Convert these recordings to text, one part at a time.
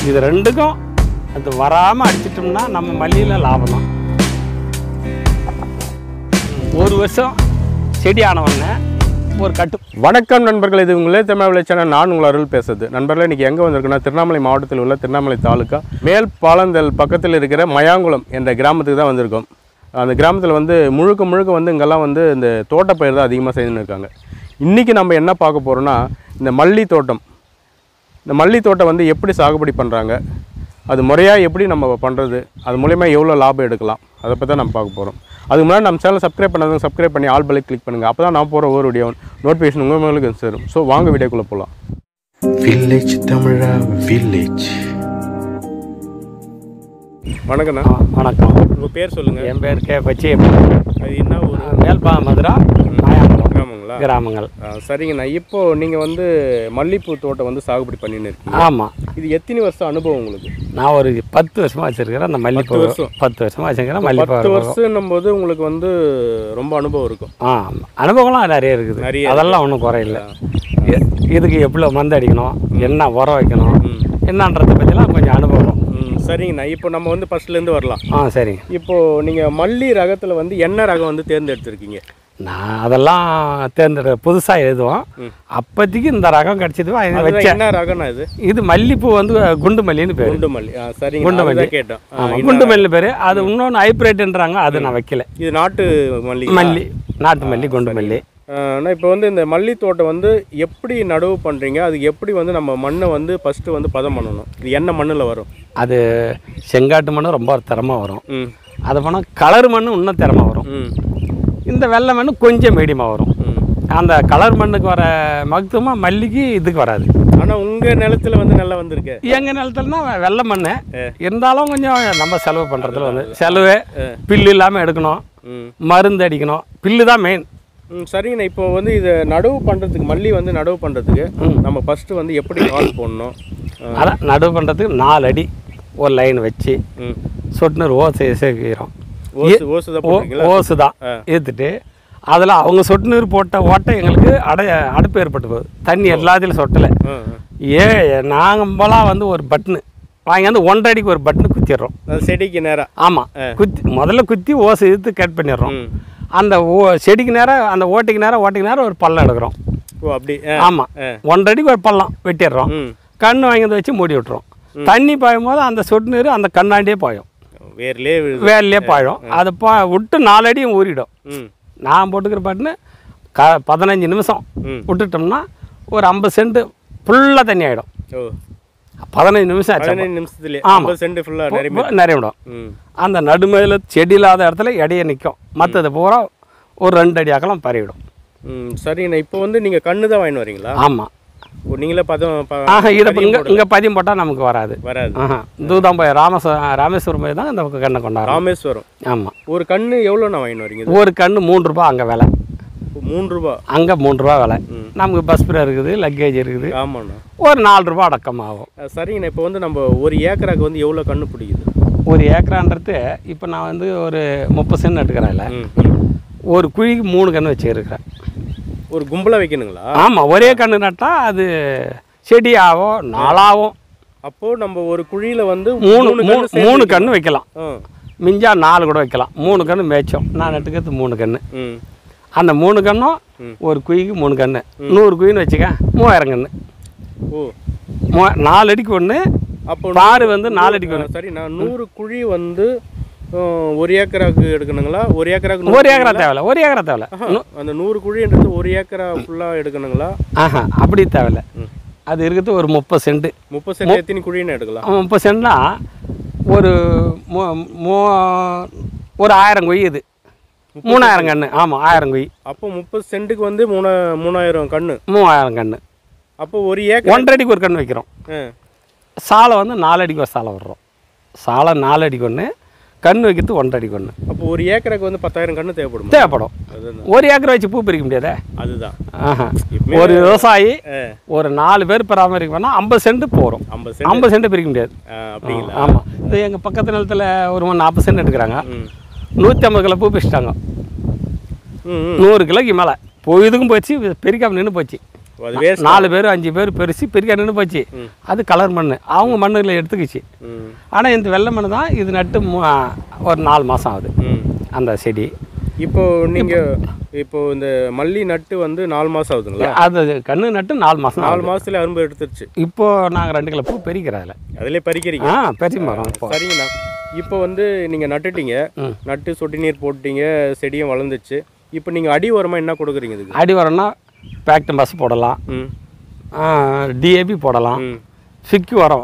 இது ரெண்டுக்கும் அது வராமல் அடிச்சிட்டோம்னா நம்ம மல்லியில் லாபம் தான் ஒரு வருஷம் செடி ஆன உடனே ஒரு கட்டு வணக்கம் நண்பர்கள் இது உங்களே தமிழ் விளைச்சன நான் உங்கள் அருள் பேசுறது நண்பர்களே இன்றைக்கி எங்கே வந்திருக்குன்னா திருவண்ணாமலை மாவட்டத்தில் உள்ள திருவண்ணாமலை தாலுக்கா மேல் பாலந்தல் பக்கத்தில் இருக்கிற மயாங்குளம் என்ற கிராமத்துக்கு தான் வந்திருக்கோம் அந்த கிராமத்தில் வந்து முழுக்க முழுக்க வந்து இங்கெல்லாம் வந்து இந்த தோட்டப்பயிர் தான் அதிகமாக செய்துன்னு இருக்காங்க இன்றைக்கி நம்ம என்ன பார்க்க போகிறோன்னா இந்த மல்லி தோட்டம் இந்த மல்லி தோட்டம் வந்து எப்படி சாகுபடி பண்ணுறாங்க அது முறையாக எப்படி நம்ம பண்ணுறது அது மூலயமா எவ்வளோ லாபம் எடுக்கலாம் அதை பற்றி தான் நம்ம பார்க்க போகிறோம் அதுக்கு முன்னாடி நம்ம சேனல் சப்ஸ்கிரைப் பண்ணாதவங்க சப்ஸ்கிரைப் பண்ணி ஆல் பெல்லை கிளிக் பண்ணுங்கள் அப்போ தான் நான் போகிற ஒவ்வொரு வீடியோ நோட்டிஃபிகேஷன் உங்கள் மேலுக்கு சேரும் ஸோ வாங்க வீடியோக்குள்ளே போகலாம் Village Tamara Village. வணக்கண்ணா ஆ, வணக்கம் உங்கள் பேர் சொல்லுங்கள் என் பேர் கே பச்சி அது என்ன ஒரு மேல்பா மதுரா மாயாங்குளம் கிராமங்களா கிராமங்கள் ஆ, சரிங்கண்ணா இப்போ நீங்கள் வந்து மல்லிப்பூ தோட்டம் வந்து சாகுபடி பண்ணின்னு இருக்கீங்க ஆமாம் இது எத்தனை வருஷம் அனுபவம் உங்களுக்கு நான் ஒரு பத்து வருஷமாக வச்சுருக்கிறேன் அந்த மல்லிப்பூ பத்து வருஷம். பத்து வருஷமாக வச்சுருக்கிறேன் மல்லிப்பூ பத்து வருஷம் போது உங்களுக்கு வந்து ரொம்ப அனுபவம் இருக்கும் ஆ அனுபவம்லாம் நிறைய இருக்குது நிறைய அதெல்லாம் ஒன்றும் குறையில்லை இ- இதுக்கு எவ்வளோ மருந்து அடிக்கணும் என்ன உரம் வைக்கணும் ம். என்னன்றதை பற்றிலாம் கொஞ்சம் அனுபவம் ம், சரிங்கண்ணா இப்போ நம்ம வந்து ஃபர்ஸ்ட்லேருந்து வரலாம் ஆ சரிங்க இப்போ நீங்கள் மல்லி ரகத்தில் வந்து என்ன ரகம் வந்து தேர்ந்தெடுத்திருக்கீங்க நான் அதெல்லாம் தேர்ந்தெடு புதுசாக எழுதுவோம் ம். அப்போதைக்கு இந்த ரகம் கிடச்சிது அதுதான் வச்சேன் என்ன ரகம்னா இது இது மல்லிப்பூ வந்து குண்டு மல்லின்னு பேர் குண்டு மல்லி ஆ சரிங்க குண்டு மல்லி. அதுதான் கேட்டோம் ஆ, ஆமாம் என்ன குண்டு மல்லி பேர் அது இன்னொன்று ஹைப்ரேட்டுன்றாங்க அது நான் வைக்கல இது நாட்டு மல்லி மல்லி நாட்டு மல்லி குண்டு மல்லி ஆனால் இப்போ வந்து இந்த மல்லி தோட்டம் வந்து எப்படி நடவு பண்ணுறீங்க அது எப்படி வந்து நம்ம மண்ணை வந்து ஃபஸ்ட்டு வந்து பதம் பண்ணணும் இது என்ன மண்ணில் வரும் அது செங்காட்டு மண் ரொம்ப திறமை வரும் ம் அது போனால் கலர் மண் இன்னும் திறமை வரும் ம் இந்த வெள்ளை மண் கொஞ்சம் மீடியமாக வரும் ம் அந்த கலர் மண்ணுக்கு வர மகத்துவமாக மல்லிக்கு இதுக்கு வராது ஆனால் உங்கள் நிலத்துல வந்து நல்லா வந்திருக்கு எங்கள் நிலத்துலனா வெள்ளை மண் இருந்தாலும் கொஞ்சம் நம்ம செலவு பண்ணுறதுல வந்து செலவு பில்லு இல்லாமல் எடுக்கணும் ம் மருந்து அடிக்கணும் பில்லு தான் மெயின் ம் சரிங்கண்ணா இப்போ வந்து இதை நடவு பண்ணுறதுக்கு மல்லி வந்து நடவு பண்ணுறதுக்கு நம்ம ஃபஸ்ட்டு வந்து எப்படி கால் போடணும் ஆ, அதான் நடுவு பண்ணுறதுக்கு நாலு அடி ஒரு லைன் வச்சு ம் சொட்டுநர் ஓசை சேர்க்கிறோம் ஓசு ஓசு தான் போடுறீங்களா ஓசு தான் ஏற்றுட்டு அதில் அவங்க சொட்டு நீர் போட்ட ஓட்டை எங்களுக்கு அடை அடுப்பு ஏற்பட்டு போகுது தண்ணி எல்லாத்துலையும் சொட்டலை ஆ ஆ. ஏ நாங்களாம் வந்து ஒரு பட்டனு வாங்கி வந்து ஒன்றரை அடிக்கு ஒரு பட்டனு குத்திடுறோம் அது செடிக்கு நேராக ஆமாம் குத்தி முதல்ல குத்தி ஓசை இழுத்து கட் பண்ணிடுறோம் ம் அந்த ஓ செடிக்கு நேரம் அந்த ஓட்டைக்கு நேரம் ஓட்டைக்கு நேரம் ஒரு பள்ளம் எடுக்கிறோம் ஓ அப்படி ஆ ஆமாம் ஒன்றரை அடிக்கு ஒரு பள்ளம் வெட்டிடுறோம் ம் கண் வாங்கி வந்து வச்சு மூடி விட்டுறோம் தண்ணி பாயும் போது அந்த சொட்டு நீர் அந்த கண்ணாண்டியே பாயும் வேர்லேயே விழுது வேலையே பாயும் அதை பா விட்டு நாலு அடியும் ஊறிடும் ம் நான் போட்டுக்கிற பாட்டுன்னு க பதினஞ்சு நிமிஷம் ம். விட்டுட்டோம்னா ஒரு ஐம்பது சென்ட் ஃபுல்லாக தண்ணி ஆகிடும் ஓ பதினஞ்சு நிமிஷம் ஆச்சு பதினஞ்சு நிமிஷத்துலேயே ஆமா. ஐம்பது சென்ட் ஃபுல்லாக நிறைய அப்போ நிறைய விடும் ம் அந்த நடுமையில் செடி இல்லாத இடத்துல இடைய நிற்கும் மற்றது பூரா ஒரு ரெண்டு அடி அகலம் பறிவிடும் ம் சரிங்கண்ணா இப்போ வந்து நீங்கள் கண்ணு தான் வாங்கிட்டு வரீங்களா ஆமாம் ஓ நீங்களே பதம் ப- ஆஹா இதை பதியம் இங்கே போடல. இங்கே பதியம் போட்டால் நமக்கு வராது வராது ஆஹா தூதம் போய் ராமச ராமேஸ்வரம் போய் தான் இந்த பக்கம் கண்ணை கொண்டாடுறோம் ராமேஸ்வரம் ஆமாம் ஒரு கண்ணு எவ்வளோண்ணா வாங்கிட்டு வரீங்க இது? ஒரு கன்று மூணு ரூபா அங்கே விலை ஓ, மூணு ரூபா அங்கே மூணு ரூபா விலை ம். நமக்கு பஸ் பிரை இருக்குது லக்கேஜ் இருக்குது ஆமாண்ணா ஒரு நாலு ரூபா அடக்கம் ஆகும் அஹ் சரிங்கண்ணா இப்போ வந்து நம்ம ஒரு ஏக்கராக்கு வந்து எவ்வளோ கண்ணு பிடிக்குது ஒரு ஏக்கரான்றது இப்போ நான் வந்து ஒரு முப்பது சென்ட் எடுக்கிறேன்ல ம் ம். ஒரு குழிக்கு மூணு கன்று வச்சுருக்கிறேன் ஒரு கும்பலாக வைக்கணுங்களா ஆமாம் ஒரே கன்று நட்டால் அது செடியாகும் நாளாகும் அப்போது நம்ம ஒரு குழியில் வந்து மூணு மூணு மூணு கண்ணு மூணு கன்று வைக்கலாம் ஆ மிஞ்சா நாலு கூட வைக்கலாம் மூணு கன்று மேய்ச்சோம் நான் நட்டுக்கிறது மூணு கன்று ம் அந்த மூணு கன்றும் ம். ஒரு குழிக்கு மூணு கன்று நூறு குழின்னு வச்சுக்க மூவாயிரம் கன்று ஓ மூ நாலு அடிக்கு ஒன்று அப்போ பாரு வந்து நாலு அடிக்கு ஒன்று ஆ, சரி நான் நூறு குழி வந்து அஹ், ஒரு ஏக்கராக்கு எடுக்கணுங்களா ஒரு ஏக்கராக்கு நூறு ஒரு ஏக்கரா தேவையில்ல ஒரு ஏக்கரா தேவையில்ல ஆஹா, அந்த நூறு குழின்றது ஒரு ஏக்கரா ஃபுல்லாக எடுக்கணுங்களா ஆஹா அப்படி தேவையில்ல ம். அது இருக்கிறது ஒரு முப்பது சென்ட்டு முப்பது சென்ட் எத்தனை குழின்னு எடுக்கலாம் முப்பது சென்ட்னா ஒரு மூ மூ- ஒரு ஆயிரம் கொய் இது மூணாயிரம் கன்று ஆமாம் ஆயிரம் கொய் அப்போ முப்பது சென்ட்டுக்கு வந்து மூணா மூணாயிரம் கண்ணு மூவாயிரம் கன்று அப்போ ஒரு ஏக்கர் ஒன்றரை அடிக்கு ஒரு கன்று வைக்கிறோம் ஆ, சாலை வந்து நாலு அடிக்கு ஒரு சாலை விடுறோம் சாலை நாலு அடிக்கு ஒன்று கன்று வைக்கிறது ஒன்றரை அடிக்கு ஒன்று அப்போ ஒரு ஏக்கருக்கு வந்து பத்தாயிரம் கண்ணு தேவைப்படும் தேவைப்படும் அதுதான் ஒரு ஏக்கரை வச்சு பூ பறிக்க முடியாதே அதுதான் ஆஹா இப்பமே ஒரு விவசாயி ஆ, ஒரு நாலு பேர் பராமரிக்க வேணால் ஐம்பது சென்ட் போகிறோம் ஐம்பது சென்ட் ஐம்பது சென்ட் பிரிக்க முடியாது ஆ, அப்படிங்களா ஆமாம் இது எங்கள் பக்கத்து நிலத்தில் ஒரு நாற்பது சென்ட் எடுக்கிறாங்க ம் நூற்றி ஐம்பது கிலோ பூ பிரிச்சிட்டாங்க ம் ம். நூறு கிலோக்கு மேலே பொழுதுக்கும் போச்சு பெரிக்காம நின்று போச்சு அது வேஸ்ட் நாலு பேர் அஞ்சு பேர் பெருசு பெரிய நின்று போச்சு அது கலர் மண் அவங்க மண்ணில் எடுத்துக்கிச்சு ம் ஆனால் இந்த வெள்ளை மண் தான் இது நட்டு மூ- ஒரு நாலு மாதம் ஆகுது ம் அந்த செடி இப்போ நீங்க இப்போ இந்த மல்லி நட்டு வந்து நாலு மாசம் ஆகுதுங்களா அது கன்று நட்டு நாலு மாதம் நாலு ஆகுது மாசத்துல அரும்பு எடுத்துருச்சு இப்போ நாங்கள் ரெண்டு கிலோ பூ பெருக்கிறோம் அதில் அதிலே பறிக்கிறீங்க ஆ பெரிய மரம் இப்போ சரிங்கண்ணா இப்போ வந்து நீங்க நட்டுட்டீங்க ம். நட்டு சொட்டு நீர் போட்டீங்க செடியும் வளர்ந்துச்சு இப்போ நீங்க அடி உரமா என்ன கொடுக்குறீங்க இதுக்கு அடி வரம்னா பேக்டம் பஸ் போடலாம் ம் டிஏபி போடலாம் ம் ஃபிக்கி உரம்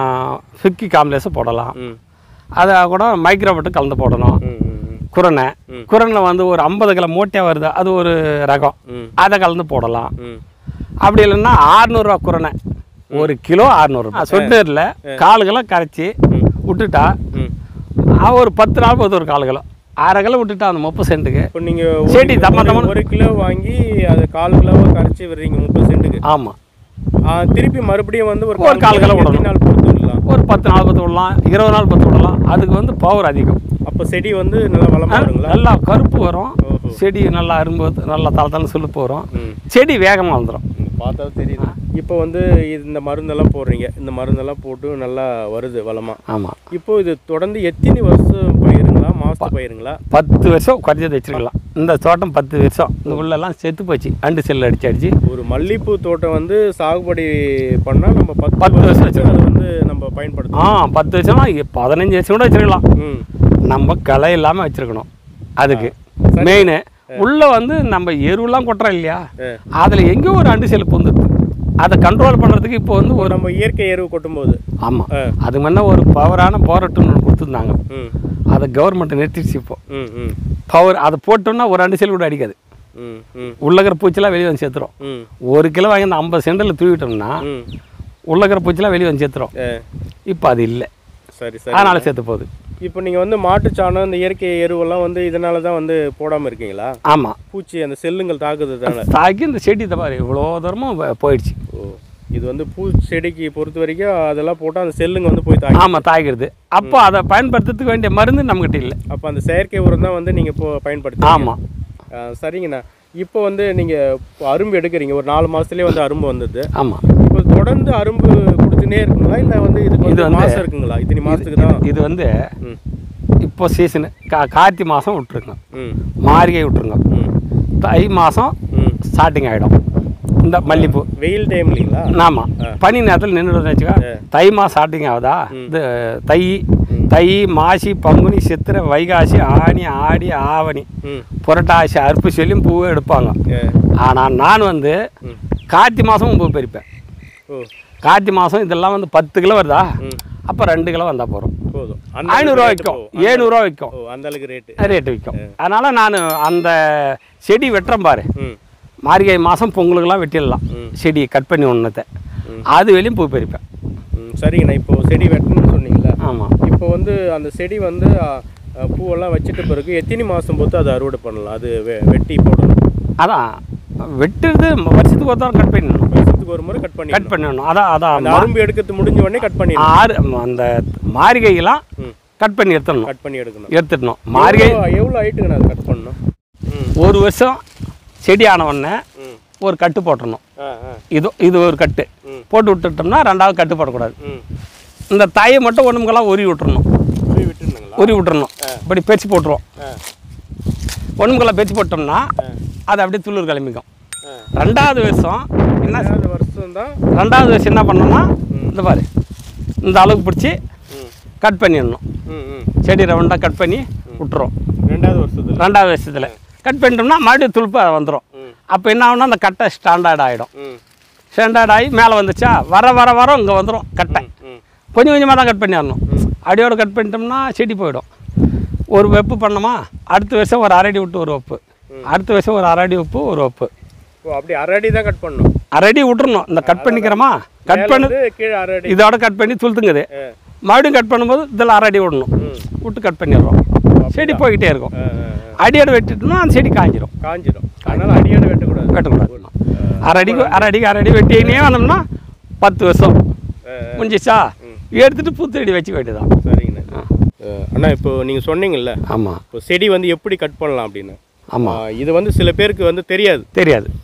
ஃபிக்கி காம்ப்ளெக்ஸ் போடலாம் ம் அதை கூட மைக்ரோபட்டு கலந்து போடணும் ம் ம் ம் குரணை குரணை வந்து ஒரு ஐம்பது கிலோ மூட்டையாக வருது அது ஒரு ரகம் ம். அதை கலந்து போடலாம் ம் அப்படி இல்லைன்னா ஆறுநூறுவா குரணை ஒரு கிலோ ஆறுநூறுபா சொட்டுநீரில் காலு கிலோ கரைச்சி விட்டுட்டா ம் ஆ, ஒரு பத்து நாள் போகுது ஒரு காலு கிலோ அரை கிலோ விட்டுட்டா அந்த முப்பது சென்ட்டுக்கு இப்போ நீங்க ஒரு செடி கிலோ- தம்ம ஒரு- தம்மன்னு- ஒரு கிலோ வாங்கி அதை கால் கிலோவை கரைச்சி விடுறீங்க முப்பது சென்ட்டுக்கு ஆமாம் ஆ, திருப்பி மறுபடியும் வந்து ஒரு ஒரு கால் கிலோ எத்தனை விடணும். நாள் பொறுத்து விடலாம் ஒரு பத்து நாள் பத்து விடலாம் இருபது நாள் பத்து விடலாம் அதுக்கு வந்து பவர் அதிகம் அப்போ செடி வந்து நல்லா வளமா வருங்களா நல்லா கருப்பு வரும் ஓஹோ செடி நல்லா அரும்பு நல்லா தலை தலை சுழுப்பு வரும் ம் செடி வேகமாக வந்துடும் ம், பார்த்தா தெரியுது இப்போ வந்து இது இந்த மருந்தெல்லாம் போடுறீங்க இந்த மருந்தெல்லாம் போட்டு நல்லா வருது வளமா ஆமாம் இப்போ இது தொடர்ந்து எத்தனை வருஷம் பயிருங்களா மாசத்து பயிருங்களா பத்து வருஷம் குறைஞ்சது வச்சிருக்கலாம் இந்த தோட்டம் பத்து வருஷம் இந்த உள்ளெல்லாம் செத்து போச்சு அண்டு செல் அடிச்சு அடிச்சு ஒரு மல்லிப்பூ தோட்டம் வந்து சாகுபடி பண்ணா நம்ம பத்து பத்து வருஷம் வருஷத்துக்கு அதை வந்து நம்ம பயன்படுத்தலாம் ஆ பத்து வருஷம்னா இ- பதினஞ்சு வருஷம் கூட வச்சிருக்கலாம் ம் நம்ம களை இல்லாமல் வச்சிருக்கணும் அதுக்கு மெயின் உள்ள வந்து நம்ம எருவெல்லாம் கொட்டுறோம் இல்லையா ஆ. அதில் எங்கேயோ ஒரு அண்டு செல் பொந்துது அதை கண்ட்ரோல் பண்ணுறதுக்கு இப்போ வந்து ஒரு நம்ம இயற்கை எருவு கொட்டும்போது ஆமாம் ஆ. அது முன்ன ஒரு பவரான போரட்டுன்னு ஒன்று கொடுத்துருந்தாங்க ம் அதை கவர்மெண்ட் நிறுத்திடுச்சு இப்போ ம் ம் பவர் அதை போட்டோம்னா ஒரு அண்டு செல் கூட அடிக்காது ம் ம் உள்ளக்கிற பூச்சிலாம் வெளியே வந்து சேர்த்துரும் ம் ஒரு கிலோ வாங்கி அந்த ஐம்பது சென்டில் தூவிட்டோம்னா ம் உள்ளக்கிற பூச்சிலாம் வெளியே வந்து சேர்த்துரும் ஆ, இப்போ அது இல்லை சரி சரி அதனால சேர்த்து போகுது இப்போ நீங்கள் வந்து மாட்டுச்சாணம் இந்த இயற்கை எருவெல்லாம் வந்து இதனால தான் வந்து போடாமல் இருக்கீங்களா ஆமாம் பூச்சி அந்த செல்லுங்கள் தாக்குறதுனால தாக்கி இந்த செடி இந்த மாதிரி இவ்வளோ தூரமும் போ- போயிடுச்சு ஓ இது வந்து பூ செடிக்கு பொறுத்த வரைக்கும் அதெல்லாம் போட்டால் அந்த செல்லுங்க வந்து போய் தாக்கி ஆமாம் தாக்கிடுது அப்போ அதை பயன்படுத்துறதுக்கு வேண்டிய மருந்து நம்மக்கிட்ட இல்லை அப்போ அந்த செயற்கை உரம் தான் வந்து நீங்கள் இப்போ பயன்படுத்தி ஆமாம் சரிங்கண்ணா இப்போ வந்து நீங்கள் அரும்பு எடுக்கிறீங்க ஒரு நாலு மாதத்துலேயே வந்து அரும்பு வந்தது ஆமாம் இப்போ தொடர்ந்து அரும்பு கொடுத்துனே இருக்குங்களா இல்லை வந்து இதுக்கு இது வந்து வந்து- மாதம் இருக்குங்களா இத்தனை மாதத்துக்கு தான் இது வந்து ம் இப்போ சீசனு கா கார்த்தி மாதம் விட்டுருங்க ம் மார்கழி விட்டுருங்க ம் தை மாதம் ம் ஸ்டார்டிங் ஆகிடும் இந்த மல்லிப்பூ வெயில் டைம் இல்லைங்களா ஆமாம் பனி நேரத்தில் நின்றுடுன்னு வச்சுக்கோ தை மாதம் ஸ்டார்டிங் ஆகுதா இது தை தை மாசி பங்குனி சித்திரை வைகாசி ஆனி ஆடி ஆவணி ம் புரட்டாசி அறுப்பு சொல்லியும் பூவே எடுப்பாங்க ஏ, ஆனால் நான் வந்து ம். கார்த்தி மாதமும் பூ பறிப்பேன் ஓ கார்த்தி மாதம் இதெல்லாம் வந்து பத்து கிலோ வருதா ம் அப்போ ரெண்டு கிலோ வந்தால் போகிறோம் போதும் ஐநூறுரூவா rate விற்கும் போகும். ஏழ்நூறுவா விற்கும் ஓ அந்த அளவுக்கு ரேட்டு ரேட்டு விற்கும் அதனால் நான் அந்த செடி வெட்டுறேன் பாரு ம் மார்கழி மாதம் பொங்கலுக்கெல்லாம் வெட்டிடலாம் ம். செடி கட் பண்ணி ஒன்றத்தை ம். அது வெளியும் பூ பறிப்பேன் ம் சரிங்கண்ணா இப்போ செடி வெட்டணும்னு சொன்னீங்களா ஆமாம் இப்போ வந்து அந்த செடி வந்து அ, அ, பூவெல்லாம் வச்சிட்ட பிறகு எத்தனை மாதம் பொறுத்து அதை அறுவடை பண்ணலாம் அது வெ- வெட்டி போடணும் அதான் வெட்டுறது வருஷத்துக்கு ஒரு தரம் கட் பண்ணிடணும் வருஷத்துக்கு ஒரு முறை கட் பண்ணி கட் பண்ணிடணும் அதான் அந்த அதான் அரும்பு எடுக்கிறது முடிஞ்ச உடனே கட் பண்ணி ஆறு அந்த மார்கழிலாம் ம் கட் பண்ணி எடுத்துடணும் கட் பண்ணி எடுக்கணும் எடுத்துடணும் மார்கழி எவ்வளோ- எவ்வளோ ஹைட்டுங்கண்ணா அது கட் பண்ணணும் ம் ஒரு வருஷம் செடி ஆன உடனே ம் ஒரு கட்டு போட்டுடணும் ஆ ஆ இது இது ஒரு கட்டு ம். போட்டு விட்டுட்டோம்னா ரெண்டாவது கட்டு போடக்கூடாது ம் இந்த தாயை மட்டும் ஒன்றுமுக்கெல்லாம் உருவி விட்டுறணும் போய் விட்டுருந்துங்களா உருவி விட்டுறணும் இப்படி பேச்சு போட்டுருவோம் ஆ ஒன்றுமுக்கெல்லாம் பேச்சு போட்டோம்னா அது அப்படியே துளிர் கிளம்பிக்கும் ஆ ரெண்டாவது வருஷம் என்ன ரெண்டாவது வருஷம் தான் ரெண்டாவது வருஷம் என்ன பண்ணோம்னா இந்த பாரு இந்த அளவுக்கு பிடிச்சி ம் கட் பண்ணிடணும் ம் ம் செடி ரவுண்டாக கட் பண்ணி விட்டுரும் ரெண்டாவது வருஷத்துல ரெண்டாவது வருஷத்தில் கட் பண்ணிட்டோம்னா மறுபடியும் துளுப்பு வந்துடும் ம் அப்போ என்ன ஆகும்னா அந்த கட்டை ஸ்டாண்டர்ட் ஆகிடும் ம் ஸ்டாண்டர்ட் ஆகி மேலே வந்துச்சா வர வர வர இங்கே வந்துடும் கட்டை ம் கொஞ்சம் கொஞ்சமாக தான் கட் பண்ணிடணும் அடியோட கட் பண்ணிட்டோம்னா செடி போயிடும் ஒரு வெப்பு பண்ணோமா அடுத்த வருஷம் ஒரு அரடி விட்டு ஒரு வெப்பு அடுத்த வருஷம் ஒரு அரடி உப்பு ஒரு வெப்பு ஓ அப்படி அரடி தான் கட் பண்ணணும் அரடி விட்டுறணும் இந்த கட் பண்ணிக்கிறோமா கட் மேல பண்ணு இருந்து கீழே அரடி இதோட கட் பண்ணி துளுத்துங்குது ஆ மறுபடியும் கட் பண்ணும்போது இதில் அரடி விடணும் ம் விட்டு கட் பண்ணிடுறோம் செடி போய்கிட்டே இருக்கும் ஆ ஆ ஆ. அடியோட வெட்டிட்டோம்னா அந்த செடி காஞ்சிரும் காஞ்சிடும் அதனால அடியோட வெட்டக்கூடாது வெட்டக்கூடாது அரை அடிக்கு அரை அடிக்கு அரை அடி வெட்டினே வந்தோம்னா பத்து வருஷம் ஆ, முடிஞ்சிச்சா எடுத்துட்டு புத்தடி வச்சுக்க வேண்டியதான் சரிங்கண்ணா ஆ, அண்ணா இப்போ நீங்கள் சொன்னீங்கல்ல ஆமாம் இப்போ செடி வந்து எப்படி கட் பண்ணலாம் அப்படின்னு ஆமாம் ஆ, இது வந்து சில பேருக்கு வந்து தெரியாது தெரியாது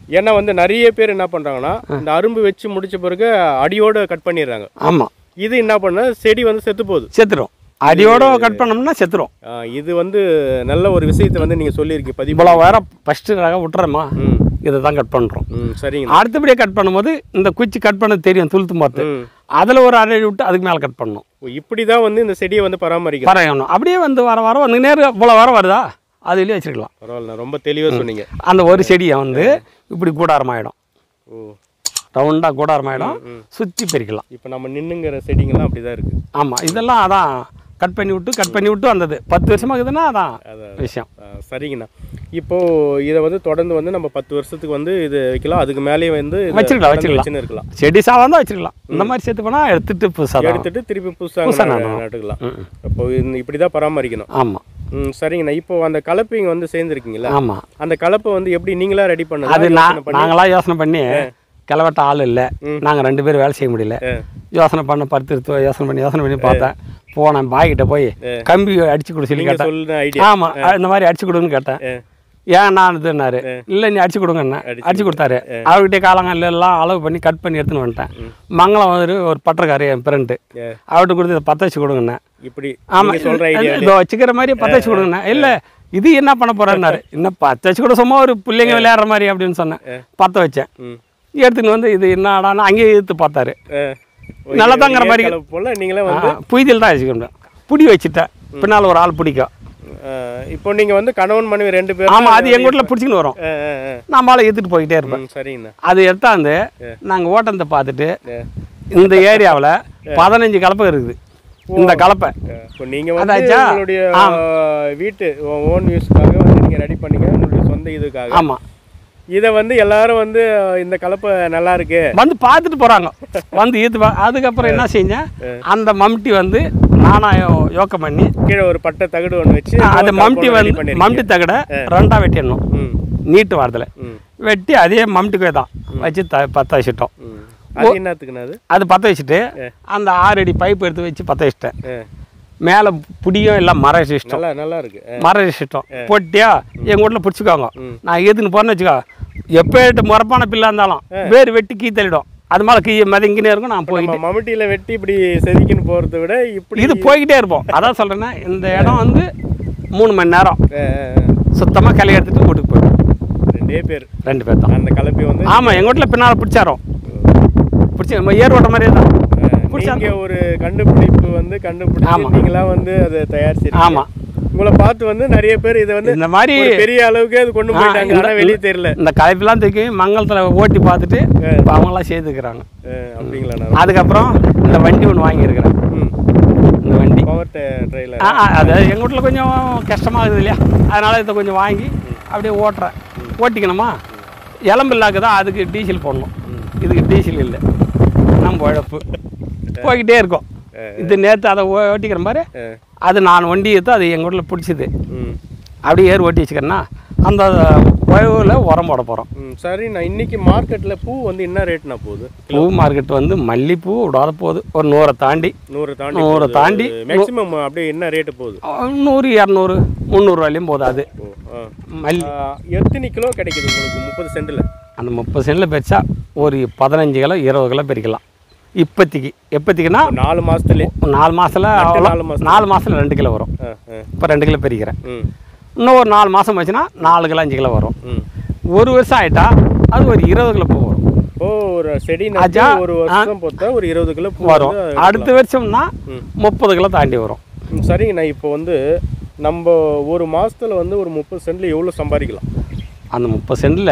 ஏன்னா வந்து நிறைய பேர் என்ன பண்ணுறாங்கன்னா இந்த அரும்பு வச்சு முடிச்ச பிறகு அடியோட கட் பண்ணிடுறாங்க ஆமாம் இது என்ன பண்ண செடி வந்து செத்து போகுது செத்துரும் அடியோட கட் பண்ணோம்னா செத்துரும் ஆ, இது வந்து நல்ல ஒரு விஷயத்தை வந்து நீங்கள் சொல்லியிருக்கீங்க பதிவு இவ்வளோ வேற ஃபஸ்ட்டு ரகம் விட்டுறோமா ம் இதை தான் கட் பண்ணுறோம் ம் சரிங்க அடுத்தபடியாக கட் பண்ணும்போது இந்த குச்சி கட் பண்ண தெரியும் துளுத்து பார்த்து ம் அதில் ஒரு அரை அடி விட்டு அதுக்கு மேலே கட் பண்ணணும் ஓ, இப்படி தான் வந்து இந்த செடியை வந்து பராமரிக்கணும் பறையணும் அப்படியே வந்து வர வர வந்து நேரம் இவ்வளோ வர வருதா அதுலேயே வச்சிருக்கலாம் பரவாயில்ல ரொம்ப தெளிவாக சொன்னீங்க அந்த ஒரு செடியை வந்து இப்படி கூடாரமாயிடும் ஓ ரவுண்டாக கூடாரமாயிடும் சுற்றி பிரிக்கலாம் இப்போ நம்ம நின்னுங்கிற செடிங்கெல்லாம் அப்படி தான் இருக்குது ஆமாம் இதெல்லாம் அதான் கட் பண்ணி விட்டு கட் பண்ணி விட்டு வந்தது பத்து வருஷமா இருக்குதுன்னா அதான் அதான். விஷயம் சரிங்கண்ணா இப்போ இதை வந்து தொடர்ந்து வந்து நம்ம பத்து வருஷத்துக்கு வந்து இது வைக்கலாம் அதுக்கு மேலேயே வந்து இதை வச்சிருக்கலாம், தொடர்ந்து வச்சிருக்கலாம். வச்சுன்னு இருக்கலாம் செடி சாவாக வச்சிருக்கலாம் இந்த மாதிரி சேர்த்து போனால் எடுத்துட்டு புதுசாக தான் எடுத்துட்டு திருப்பி புதுசா புதுசாக நடணும். நட்டுக்கலாம் ம், ம். அப்போ இந்த இப்படி தான் பராமரிக்கணும் ஆமாம் ம் சரிங்கண்ணா இப்போ அந்த கலப்பைங்க வந்து சேர்ந்துருக்கீங்களா ஆமாம் அந்த கலப்பை வந்து எப்படி நீங்களா ரெடி பண்ணது அது நான் நாங்களாம் யோசனை பண்ணி கிளவட்ட ஆள் இல்லை நாங்கள் ரெண்டு பேரும் வேலை செய்ய முடியல யோசனை பண்ண படுத்து யோசனை பண்ணி யோசனை பண்ணி பார்த்தேன் போனேன் பாய்கிட்ட போய் கம்பி அடிச்சு கொடு சொல்லி நீங்க கேட்டேன் சொல்லுன ஐடியா ஆமாம் இந்த மாதிரி அடிச்சு கொடுன்னு கேட்டேன் ஏன் நான் இதுன்னாரு இல்லை நீ அடிச்சு கொடுங்கண்ணே அடிச்சு கொடுத்தாரு அவர்கிட்ட காலங்கல்ல எல்லாம் அளவு பண்ணி கட் பண்ணி எடுத்துன்னு வந்துட்டேன் மங்களம் வந்து ஒரு பட்டறக்காரு என் ஃப்ரெண்டு ஏ. அவர்கிட்ட கொடுத்து இதை பற்ற வச்சு கொடுங்கண்ணே இப்படி ஆமாம் நீங்க சொல்ற ஐடியா இதோ வச்சுக்கிற மாதிரி பற்ற வச்சு கொடுங்கண்ணே இல்லை இது என்ன பண்ண போறேன்னாரு இன்னும் பற்ற வச்சு கூட சும்மா ஒரு பிள்ளைங்க விளையாடுற மாதிரி அப்படின்னு சொன்னேன் பற்ற வச்சேன் ம் எடுத்துன்னு வந்து இது என்னடான்னு அங்கேயே இழுத்து பார்த்தாரு நல்லா நல்லதாங்கிற மாதிரி போல நீங்களே வந்து புய்தில் தான் வச்சுக்கணும் புடி வச்சுட்டேன் பின்னால் ஒரு ஆள் பிடிக்கும் அஹ், இப்போ நீங்க வந்து கணவன் மனைவி ரெண்டு பேரும் ஆமாம் அது எங்கள் வீட்டில் பிடிச்சின்னு வரும் அஹ், அஹ், அஹ். நம்மளால ஏற்றுட்டு போய்கிட்டே இருப்பேன் ம், சரிங்கண்ணா அது எடுத்தாந்து நாங்கள் ஓட்டத்தை பார்த்துட்டு அஹ். இந்த ஏரியாவில் பதினஞ்சு கலப்பை இருக்குது இந்த கலப்பை அஹ், இப்போ நீங்க வந்து அதாச்சா? உங்களுடைய அஹ், வீட்டு ஓன் யூஸ்க்காக வந்து நீங்க ரெடி பண்ணீங்க உங்களுடைய சொந்த இதுக்காக ஆமாம் இதை வந்து எல்லாரும் வந்து அஹ், இந்த கலப்பை நல்லா இருக்கு வந்து பார்த்துட்டு போகிறாங்க வந்து ஈத்து பா அதுக்கப்புறம் என்ன செஞ்சேன் அந்த மம்டி வந்து நானா யோ- யோக்கம் பண்ணி கீழே ஒரு பட்டை தகடு ஒன்று வச்சு அந்த ஒரு மம்டி compound ready வந்து பண்ணிருக்கீங்க. மம்டி தகடை ரெண்டாக வெட்டிடணும் ம் நீட்டு வாரத்தில் ம் வெட்டி அதே மம்டிக்கே தான் வச்சு த பற்ற வச்சுட்டோம் ம் அது என்னத்துக்குண்ணா அது அது பற்ற வச்சுட்டு அந்த ஆறு அடி பைப் எடுத்து வச்சு பற்ற வச்சுட்டேன் அஹ், மேலே புடியும் எல்லாம் மர சிஸ்டம் நல்லா நல்லா இருக்கு அஹ், மர சிஸ்டம் போட்டியா எங்கள் வீட்டில் பிடிச்சிக்கோங்க நான் எதுன்னு போறேன்னு வச்சுக்கோ எப்போ முறப்பான பிள்ளை இருந்தாலும் வேறு வெட்டி கீ தள்ளிடும் அது மேலே கீ மதங்கினே இருக்கும் நான் போய் நம்ம மம்முட்டியில வெட்டி இப்படி செதுக்கின்னு போறதை விட இப்படி இது போய்கிட்டே இருப்போம் அதான் சொல்கிறேன்னா இந்த இடம் வந்து மூணு மணி நேரம் அஹ், அஹ், சுத்தமாக களை எடுத்துட்டு வீட்டுக்கு போயிடும் ரெண்டே பேர் ரெண்டு பேர் தான் அந்த கலப்பை வந்து ஆமாம் எங்கள் வீட்டில் பின்னால் பிடிச்சாரோம் பிடிச்சி நம்ம ஏர் ஓட்ட மாதிரியே தான் அஹ், நீங்க ஒரு கண்டுபிடிப்பு வந்து கண்டுபிடிச்சு ஆமா. நீங்களா வந்து அதை தயாரிச்சிருக்கீங்க ஆமாம் உங்களை பார்த்து வந்து நிறைய பேர் இதை வந்து இந்த மாதிரி ஒரு பெரிய அளவுக்கு அது கொண்டு ஆ, போயிட்டாங்க இந்த- ஆனா வெளியே தெரியல இந்த கலைப்பெல்லாம் தூக்கி மங்களத்தில் ஓட்டி பார்த்துட்டு இப்போ அவங்களாம் செய்துக்கிறாங்க அஹ், அப்படிங்களா அதுக்கப்புறம் இந்த வண்டி ஒன்று வாங்கியிருக்கிறேன் ம் இந்த வண்டி பவர் ட்ரெயிலர் ஆ ஆ, அது எங்கள் வீட்டில் கொஞ்சம் கஷ்டமாக இருக்குது இல்லையா அதனால் இதை கொஞ்சம் வாங்கி அப்படியே ஓட்டுறேன் ஓட்டிக்கணுமா எலம்பு இல்லாக்குதா அதுக்கு டீசல் போடணும் இதுக்கு டீசல் இல்லை நம்ம உழப்பு போய்கிட்டே இருக்கோம் இது நேற்று அதை ஓ- ஓட்டிக்கிற மாதிரி அது நான் வண்டி எடுத்து அது எங்கள் வீட்டில் பிடிச்சிது ம் அப்படியே ஏர் ஓட்டி வச்சுக்கிறேன்னா அந்த உழவுல உரம் போட போகிறோம் ம் சரி நான் இன்னைக்கு மார்க்கெட்ல பூ வந்து என்ன ரேட்னா போகுது பூ மார்க்கெட் வந்து மல்லிப்பூ விடாத போகுது ஒரு நூறை தாண்டி நூறு தாண்டி நூறை தாண்டி மேக்ஸிமம் அப்படியே என்ன ரேட்டு போகுது அஹ், நூறு இரநூறு முந்நூறுவாலையும் போகுது அது ஓ ஆ மல்லி ஆ, எத்தனை கிலோ கிடைக்குது உங்களுக்கு முப்பது சென்டில் அந்த முப்பது சென்டில் பறிச்சா ஒரு பதினஞ்சு கிலோ இருபது கிலோ பறிக்கலாம் இப்போதைக்கு எப்போதைக்குன்னா நாலு மாசத்துலயே நாலு மாதத்தில் நட்டு நாலு மாசத்துல. நாலு மாதத்தில் ரெண்டு கிலோ வரும் ஆ ஆ இப்போ ரெண்டு கிலோ பறிக்கிறேன் ம் இன்னும் ஒரு நாலு மாதம் வச்சுன்னா நாலு கிலோ அஞ்சு கிலோ வரும் ம் ஒரு வருஷம் ஆயிட்டா அது ஒரு இருபது கிலோ பூ வரும் ஓ ஒரு செடி நட்டு ஆச்சா? ஒரு வருஷம் பொறுத்தா ஒரு இருபது கிலோ பூ வரும் வந்து அடுத்த வருஷம்னா முப்பது கிலோ தாண்டி வரும் ம், சரிங்கண்ணா இப்போ வந்து நம்ம ஒரு மாசத்துல வந்து ஒரு முப்பது சென்ட்ல எவ்வளோ சம்பாதிக்கலாம் அந்த முப்பது சென்டில்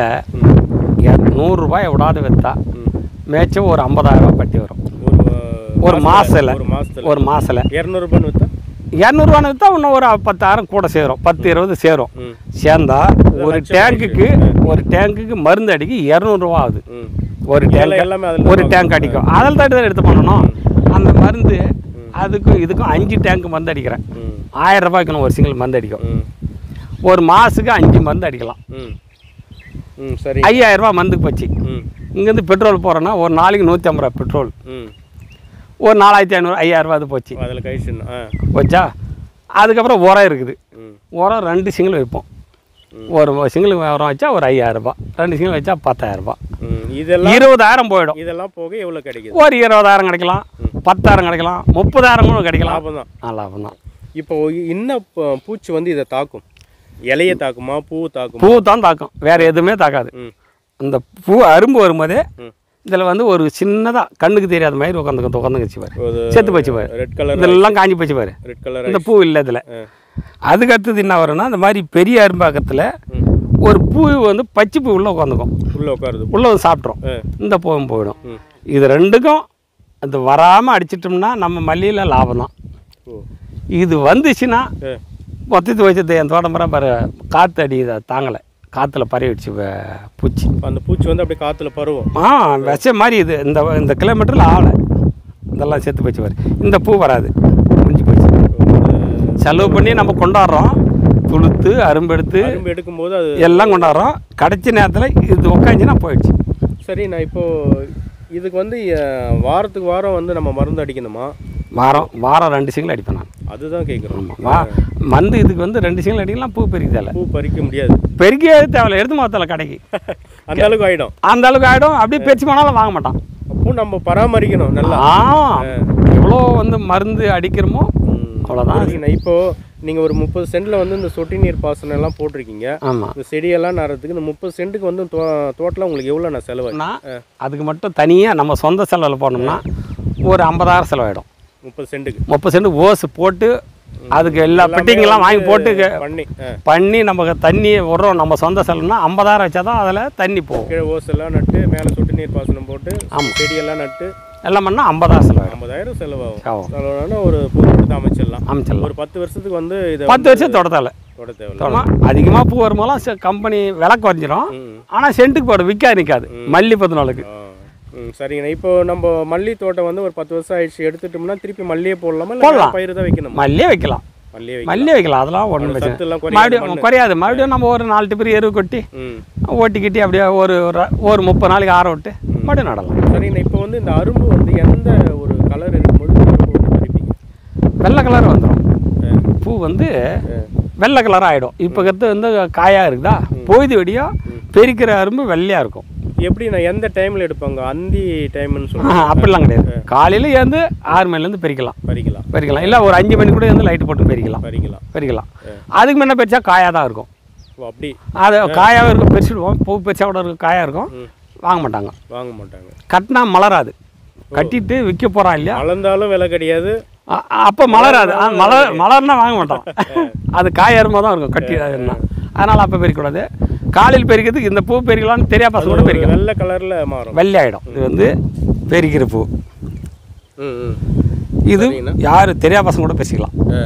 நூறுரூபாய் விடாது விற்றா மேய்ச்சம் ஒரு ஐம்பதாயிரம் பட்டி வரும் ஒரு ஒரு மாசத்துல ஒரு மாசத்துல ஒரு மாதத்தில் இரநூறுபான்னு விற்றா இரநூறுவான்னு விற்றா இன்னும் ஒரு பத்தாயிரம் கூட சேரும் பத்து இருபது சேரும் ம் சேர்ந்தா ஒரு டேங்குக்கு ஒரு டேங்குக்கு மருந்து அடிக்க இரநூறுவா ஆகுது ம் ஒரு எல்லாம் டேங்க் எல்லாமே அதில் ஒரு டேங்க் அடிக்கும் அதில் தான் தான் எடுத்து பண்ணணும் அந்த மருந்து அதுக்கும் இதுக்கும் அஞ்சு டேங்க் மருந்து அடிக்கிறேன் ம் ஆயிரம் ரூபாய்க்கு நான் ஒரு சிங்கிள் மருந்து அடிக்கும் ம் ஒரு மாதத்துக்கு அஞ்சு மருந்து அடிக்கலாம் ம் ம் சரி ஐயாயிரம் ரூபாய் மருந்துக்கு போச்சு ம் இங்கேருந்து பெட்ரோல் போகிறோன்னா ஒரு நாளைக்கு நூற்றி ஐம்பது ரூபா பெட்ரோல் ம் ஒரு நாலாயிரத்தி ஐநூறு ஐயாயிரம் ரூபா அது போச்சு அதில் கழிச்சுண்ணா ஆ போச்சா அதுக்கப்புறம் உரம் இருக்குது ம் உரம் ரெண்டு சிங்கிள் வைப்போம் ஒரு சிங்கிள் உரம் வச்சா ஒரு ஐயாயிரம் ரூபாய் ரெண்டு சிங்கிள் வச்சா பத்தாயிரம் ரூபாய் ம், இதெல்லாம் இருபதாயிரம் போயிடும் இதெல்லாம் போக எவ்வளோ கிடைக்குது ஒரு இருபதாயிரம் கிடைக்கலாம் பத்தாயிரம் கிடைக்கலாம் முப்பதாயிரம் கூட கிடைக்கலாம் லாபம் தான் ஆ, லாபம் தான் இப்போ இன்னும் பூ- பூச்சி வந்து இதை தாக்கும் இலையை தாக்குமா பூ தாக்குமா பூ தான் தாக்கும் வேற எதுவுமே தாக்காது ம் இந்த பூ அரும்பு வரும்போதே ம். இதில் வந்து ஒரு சின்னதாக கண்ணுக்கு தெரியாத மாதிரி உட்காந்து உட்காந்துச்சு பாரு ஒரு செத்து போச்சு பாரு ரெட் கலர் இதெல்லாம் காஞ்சி போச்சு பாரு ரெட் கலர் இந்த பூ இல்லை இதில் அதுக்கு அடுத்தது என்ன வரும்னா இந்த மாதிரி பெரிய அரும்பாக்கத்தில் ஒரு பூ வந்து பச்சை பூ உள்ளே உட்காந்துக்கும் உள்ள உட்காருது உள்ளே வந்து சாப்பிட்றோம் ஆ. இந்த பூவும் போயிடும் ம். இது ரெண்டுக்கும் அது வராமல் அடிச்சிட்டோம்னா நம்ம மல்லியில் லாபம் தான் ஓ இது வந்துச்சுன்னா ஆ. மொத்தத்து வச்சது என் தோட்டம்பரம் பாரு காற்று அடி இதை தாங்கலை காற்றுல பரவிடுச்சு வ- பூச்சி இப்ப அந்த பூச்சி வந்து அப்படியே காத்துல பருவம் ஆ விஷ மாதிரி இது இந்த இந்த கிலோமீட்டரில் ஆகலை இதெல்லாம் செத்து போச்சு பாரு இந்த பூ வராது முடிஞ்சு போச்சு செலவு பண்ணி நம்ம கொண்டாடுறோம் துளுத்து அரும்பெடுத்து அரும்பு எடுக்கும்போது அது எல்லாம் கொண்டாடுறோம் கடைசி நேரத்தில் இது உட்காந்துச்சுன்னா போயிடுச்சு சரி நான் இப்போ இதுக்கு வந்து அஹ், வாரத்துக்கு வாரம் வந்து நம்ம மருந்து அடிக்கணுமா வாரம் வாரம் ரெண்டு சிங்கிள் அடிப்பேன் நான் அதுதான் கேட்குறோம் ஆமாம் வா மந்து இதுக்கு வந்து ரெண்டு சிங்கிள் அடிக்கலாம் பூ பெருக்கி தேவை பூ பறிக்க முடியாது பெருக்கே தேவையில்ல எடுத்து மாத்தல கடைக்கு அந்த அளவுக்கு ஆயிடும் அந்த அளவுக்கு ஆகிடும் அப்படியே பெருச்சு போனாலும் வாங்க மாட்டான் அப்போ நம்ம பராமரிக்கணும் நல்லா ஆ எவ்வளோ வந்து மருந்து அடிக்கிறோமோ ம். அவ்வளோதான் புரியுதுண்ணா. இப்போ நீங்க ஒரு முப்பது சென்ட்ல வந்து இந்த சொட்டு நீர் பாசனம் எல்லாம் போட்டிருக்கீங்க ஆமாம் இந்த செடியெல்லாம் நடுறதுக்கு இந்த முப்பது சென்ட்டுக்கு வந்து தோட்டத்தில் உங்களுக்கு எவ்வளோ நான் செலவு நான் அதுக்கு மட்டும் தனியாக நம்ம சொந்த செலவில் போனோம்னா ஒரு ஐம்பதாயிரம் செலவாயிடும் முப்பது சென்ட்டுக்கு முப்பது சென்ட் ஓசு போட்டு அதுக்கு எல்லா பெட்டிங்கெல்லாம் வாங்கி போட்டு க- பண்ணி ஆ. பண்ணி நமக்கு தண்ணி விடுறோம் நம்ம சொந்த செலவுனா ஐம்பதாயிரம் வச்சா தான் அதில் தண்ணி போகும் கீழே ஓஸ் எல்லாம் நட்டு மேலே சொட்டு நீர் பாசனம் போட்டு செடியெல்லாம் நட்டு எல்லாம் பண்ணால் ஐம்பதாயிரம் செலவாயிடும் ஐம்பதாயிரம் செலவாகும் ஆகும் செலவானா ஒரு பூத்தோட்டத்தை அமைச்சிடலாம் அமைச்சிடலாம் ஒரு பத்து வருஷத்துக்கு வந்து இதை பத்து வருஷம் தொடத்தால தொட தேவையில்ல அதிகமாக பூ வரும்போதெல்லாம் கம்பெனி விலை குறைஞ்சிரும் ம். ஆனால் சென்ட்டுக்கு போடும் விற்காது நிற்காது மல்லி பத்து நாளுக்கு ஆ. ம் சரிங்கண்ணா இப்போ நம்ம மல்லி தோட்டம் வந்து ஒரு பத்து வருஷம் ஆயிடுச்சு எடுத்துட்டோம்னா திருப்பி மல்லியே போடலாமா இல்லை போடலாம். பயிர் தான் வைக்கணுமா மல்லியே வைக்கலாம் மல்லியே வைக்கலாம் மல்லியே வைக்கலாம் அதெல்லாம் ஒன்றும் சத்து பிரச்சனை எல்லாம் இல்லை. குறையாது மறுபடியும் குறையாது மறுபடியும் நம்ம ஒரு நாலு டிப்பர் எருவு கொட்டி ம் ஓட்டிக்கிட்டி அப்படியே ஒரு ஒரு- ஒரு முப்பது நாளைக்கு ஆற விட்டு மறுபடியும் நடலாம் சரிங்கண்ணா இப்போ வந்து இந்த அரும்பு வந்து எந்த ஒரு கலர் இருக்கும்போது இந்த அரும்பு வந்து பறிப்பீங்க வெள்ளை கலர் வந்துடும் பூ வந்து வெள்ளை கலராக ஆகிடும் இப்போ கற்று வந்து காயாக இருக்குதா பொய்து வெடியும் பெருக்கிற அரும்பு வெள்ளையாக இருக்கும் எப்படி நான் எந்த டைமில் எடுப்பாங்க அந்தி டைம்னு ஆஹா, சொல்லுவாங்க அப்படிலாம் கிடையாது காலையில் ஏந்து ஆறு மணிலேருந்து பெருக்கலாம் பறிக்கலாம் பெருக்கலாம் இல்லை ஒரு அஞ்சு மணி கூட வந்து லைட்டு போட்டு பெருக்கலாம் பறிக்கலாம் பெருக்கலாம் அதுக்கு முன்ன பெருசா காயாக தான் இருக்கும் ஓ அப்படி அது காயாகவும் இருக்கும் பெருசிடுவோம் பூ பெருசா கூட இருக்கும் காயாக இருக்கும் வாங்க மாட்டாங்க வாங்க மாட்டாங்க கட்டினா மலராது கட்டிட்டு விற்க போகிறான் இல்லையா வளர்ந்தாலும் விலை கிடையாது அ- அப்போ மலராது ஆ, மலர் மலர்னா வாங்க மாட்டோம் அது காய் அருமா தான் இருக்கும் கட்டி அதுன்னா அதனால் அப்போ பெருக்கக்கூடாது காலையில் பெருக்கிறதுக்கு இந்த பூ பெருக்கலாம்னு தெரியா பசங்க கூட பெருக்கலாம் வெள்ளை கலரில் மாறும் வெள்ளை ஆகிடும் இது வந்து பெருக்கிற பூ ம் ம் இது யார் தெரியா பசங்க கூட பேசிக்கலாம் ஆ,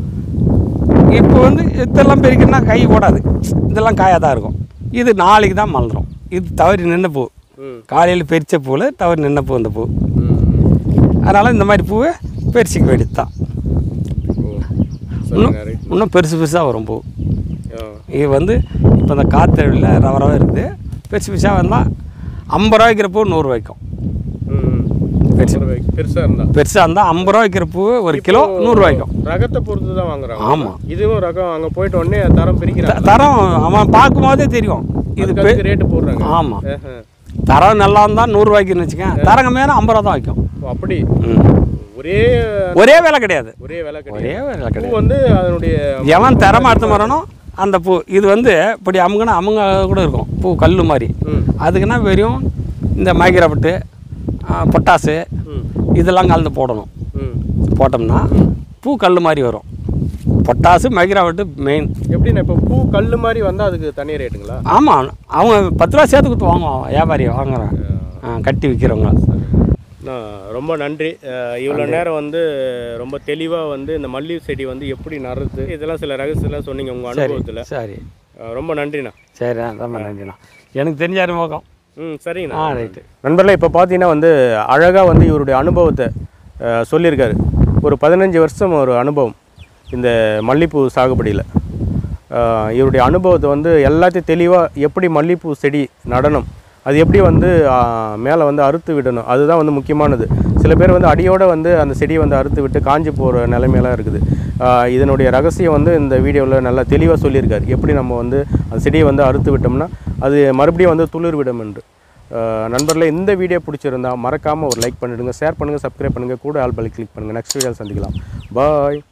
இப்போ வந்து இதெல்லாம் பெருக்கினா கை ஓடாது இதெல்லாம் காயாக தான் இருக்கும் இது நாளைக்கு தான் மலரும் இது தவறி நின்ன பூ ம் காலையில் பெரிச்ச பூவில் தவறி நின்ன பூ இந்த பூ ம் அதனால் இந்த மாதிரி பூவை பெருசிக்க வேண்டியது தான் ஓ சரிங்க ரைட் இன்னும் பெருசு பெருசாக வரும் பூ ஆ இது வந்து இப்போ இந்த காத்தழியில் ரவ ரவ இருக்குது பெருசு பெருசாக வந்தால் ஐம்பது ரூபா வைக்கிற பூ நூறுரூவாய்க்கும் ம் பெருசு பெருசாக இருந்தா பெருசாக இருந்தால் ஐம்பது ரூபா வைக்கிற பூ ஒரு கிலோ நூறுரூவாய்க்கும் ரகத்தை பொறுத்து தான் வாங்குறாங்க ஆமாம் இதுவும் ரகம் அங்கே போயிட்ட உடனே தரம் பிரிக்கிறாங்க தரம் அவன் பார்க்கும்போதே தெரியும் இது பெ- இதுக்கு ரேட்டு போடுறாங்க ஆமாம் ஆஹா. தரம் நல்லா இருந்தால் நூறுரூவாய்க்குன்னு வச்சுக்கேன் தரங்க மேலே ஐம்பது ரூபா தான் வைக்கும் ஓ, அப்படி ம். ஒரே ஒரே வேலை கிடையாது ஒரே விலை கிடையாது ஒரே வேலை பூ கிடையாது வந்து அதனுடைய எவன் தரமாக எடுத்து வரணும் அந்த பூ இது வந்து இப்படி அமுங்கன்னா அமுங்க கூட இருக்கும் பூ கல் மாதிரி ம் அதுக்குன்னா வெறும் இந்த மைக்ரோபட்டு பொட்டாசு ம் இதெல்லாம் கலந்து போடணும் ம் போட்டோம்னா பூ கல் மாதிரி வரும் பொட்டாசு மைக்ரோபட்டு மெயின் எப்படிண்ணா இப்போ பூ கல் மாதிரி வந்தால் அதுக்கு தனி ரேட்டுங்களா ஆமாம் அவங்க பத்து ரூபா சேர்த்து கொடுத்து வாங்குவான் வியாபாரி வாங்குறான் ஆ, கட்டி விற்கிறவங்க நான் ரொம்ப நன்றி அஹ் இவ்வளோ நேரம் வந்து ரொம்ப தெளிவாக வந்து இந்த மல்லி செடி வந்து எப்படி நடுறது இதெல்லாம் சில ரகசியெல்லாம் சொன்னீங்க உங்கள் சரி அனுபவத்தில் சரி ரொம்ப நன்றிண்ணா சரி ரொம்ப நன்றிண்ணா எனக்கு தெரிஞ்ச அறிமுகம் ம் சரிங்கண்ணா ஆ ரைட்டு நண்பர்களே இப்போ பார்த்தீங்கன்னா வந்து அழகாக வந்து இவருடைய அனுபவத்தை அஹ், சொல்லியிருக்காரு ஒரு பதினஞ்சு வருஷம் ஒரு அனுபவம் இந்த மல்லிப்பூ சாகுபடியில் அஹ், இவருடைய அனுபவத்தை வந்து எல்லாத்தையும் தெளிவாக எப்படி மல்லிப்பூ செடி நடணும் அது எப்படி வந்து மேலே வந்து அறுத்து விடணும் அதுதான் வந்து முக்கியமானது சில பேர் வந்து அடியோட வந்து அந்த செடியை வந்து அறுத்து விட்டு காஞ்சி போகிற நிலைமையெல்லாம் இருக்குது ஆ, இதனுடைய ரகசியம் வந்து இந்த வீடியோவில் நல்லா தெளிவாக சொல்லியிருக்காரு எப்படி நம்ம வந்து அந்த செடியை வந்து அறுத்து விட்டோம்னா அது மறுபடியும் வந்து துளிர் விடும் என்று ஆ, நண்பர்களே இந்த வீடியோ பிடிச்சிருந்தா மறக்காமல் ஒரு லைக் பண்ணிடுங்க ஷேர் பண்ணுங்கள் சப்ஸ்கிரைப் பண்ணுங்கள் கூட ஆல் பலி கிளிக் பண்ணுங்கள் நெக்ஸ்ட் வீடியோவில் சந்திக்கலாம் பாய்